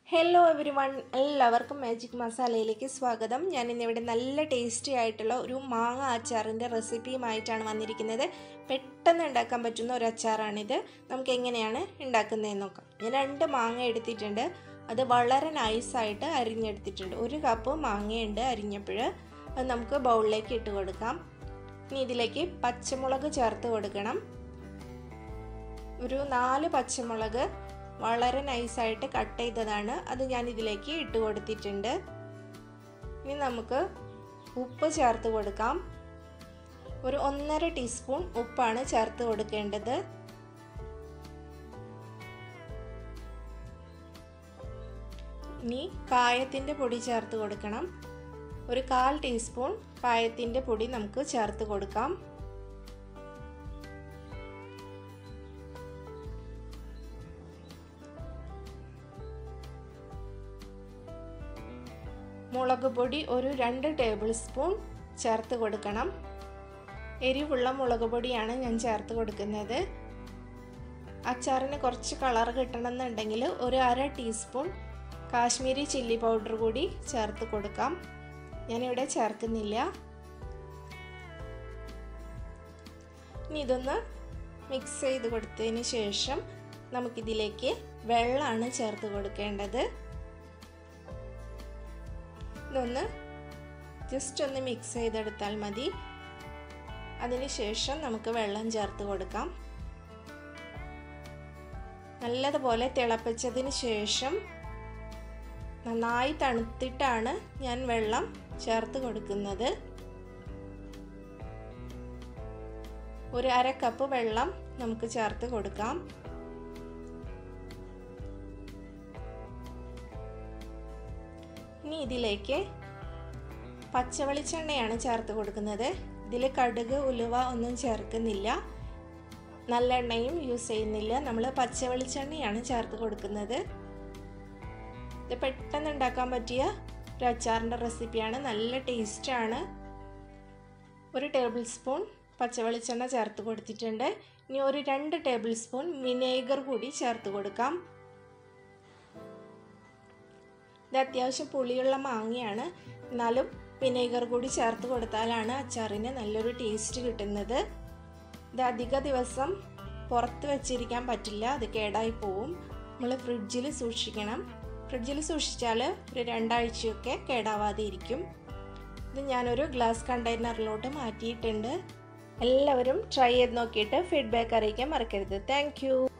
hello everyone എല്ലാവർക്കും magic മസാലയിലേക്ക് സ്വാഗതം ഞാൻ ഇന്നിവിടെ നല്ല ടേസ്റ്റി ആയിട്ടുള്ള ഒരു മാങ്ങ അച്ചാറിൻ്റെ റെസിപ്പിയുമായിട്ടാണ് വന്നിരിക്കുന്നത് പെട്ടെന്ന് ഉണ്ടാക്കാൻ പറ്റുന്ന ഒരു അച്ചാറാണിത് നമുക്ക് എങ്ങനെയാണ് ഉണ്ടാക്കുന്നതെന്ന് നോക്കാം ഞാൻ രണ്ട് മാങ്ങ എടുത്തിട്ടുണ്ട് അത് വളരെ നൈസായിട്ട് അരിഞ്ഞെടുത്തിട്ടുണ്ട് ഒരു കപ്പ് മാങ്ങയുണ്ട് അരിഞ്ഞപ്പോൾ അത് നമുക്ക് ബൗളിലേക്ക് ഇട്ട് കൊടുക്കാം ഇനി ഇതിലേക്ക് പച്ചമുളക് ചേർത്ത് കൊടുക്കണം ഒരു നാല് പച്ചമുളക് വളരെ നൈസായിട്ട് കട്ട് ചെയ്തതാണ് അത് ഞാൻ ഇതിലേക്ക് ഇട്ട് കൊടുത്തിട്ടുണ്ട് ഇനി നമുക്ക് ഉപ്പ് ചേർത്ത് കൊടുക്കാം ഒരു ഒന്നര ടീസ്പൂൺ ഉപ്പാണ് ചേർത്ത് കൊടുക്കേണ്ടത് ഇനി കായത്തിൻ്റെ പൊടി ചേർത്ത് കൊടുക്കണം ഒരു കാൽ ടീസ്പൂൺ കായത്തിൻ്റെ പൊടി നമുക്ക് ചേർത്ത് കൊടുക്കാം മുളക് പൊടി ഒരു രണ്ട് ടേബിൾ സ്പൂൺ ചേർത്ത് കൊടുക്കണം എരിവുള്ള മുളക് പൊടിയാണ് ഞാൻ ചേർത്ത് കൊടുക്കുന്നത് അച്ചാറിന് കുറച്ച് കളർ കിട്ടണമെന്നുണ്ടെങ്കിൽ ഒരു അര ടീസ്പൂൺ കാശ്മീരി ചില്ലി പൗഡർ കൂടി ചേർത്ത് കൊടുക്കാം ഞാനിവിടെ ചേർക്കുന്നില്ല ഇനി ഇതൊന്ന് മിക്സ് ചെയ്ത് കൊടുത്തതിന് ശേഷം നമുക്കിതിലേക്ക് വെള്ളമാണ് ചേർത്ത് കൊടുക്കേണ്ടത് ഇതൊന്ന് ജസ്റ്റ് ഒന്ന് മിക്സ് ചെയ്തെടുത്താൽ മതി അതിനുശേഷം നമുക്ക് വെള്ളം ചേർത്ത് കൊടുക്കാം നല്ലതുപോലെ തിളപ്പിച്ചതിന് ശേഷം നന്നായി തണുത്തിട്ടാണ് ഞാൻ വെള്ളം ചേർത്ത് കൊടുക്കുന്നത് ഒരു അര കപ്പ് വെള്ളം നമുക്ക് ചേർത്ത് കൊടുക്കാം ഇനി ഇതിലേക്ക് പച്ചവെളിച്ചെണ്ണയാണ് ചേർത്ത് കൊടുക്കുന്നത് ഇതിൽ കടുക് ഉലുവ ഒന്നും ചേർക്കുന്നില്ല നല്ലെണ്ണയും യൂസ് ചെയ്യുന്നില്ല നമ്മൾ പച്ചവെളിച്ചെണ്ണയാണ് ചേർത്ത് കൊടുക്കുന്നത് ഇത് പെട്ടെന്ന് ഉണ്ടാക്കാൻ പറ്റിയ ഒരു അച്ചാറിൻ്റെ റെസിപ്പിയാണ് നല്ല ടേസ്റ്റാണ് ഒരു ടേബിൾ സ്പൂൺ പച്ചവെളിച്ചെണ്ണ ചേർത്ത് കൊടുത്തിട്ടുണ്ട് ഇനി ഒരു രണ്ട് ടേബിൾ സ്പൂൺ വിനേഗർ കൂടി ചേർത്ത് കൊടുക്കാം ഇത് അത്യാവശ്യം പുളിയുള്ള മാങ്ങയാണ് എന്നാലും വിനേഗർ കൂടി ചേർത്ത് കൊടുത്താലാണ് അച്ചാറിന് നല്ലൊരു ടേസ്റ്റ് കിട്ടുന്നത് ഇത് അധിക ദിവസം പുറത്ത് വെച്ചിരിക്കാൻ പറ്റില്ല അത് കേടായി പോവും നമ്മൾ ഫ്രിഡ്ജിൽ സൂക്ഷിക്കണം ഫ്രിഡ്ജിൽ സൂക്ഷിച്ചാൽ ഒരു രണ്ടാഴ്ചയൊക്കെ കേടാവാതെ ഇരിക്കും ഇത് ഞാനൊരു ഗ്ലാസ് കണ്ടെയ്നറിലോട്ട് മാറ്റിയിട്ടുണ്ട് എല്ലാവരും ട്രൈ ചെയ്ത് നോക്കിയിട്ട് ഫീഡ്ബാക്ക് അറിയിക്കാൻ മറക്കരുത് താങ്ക്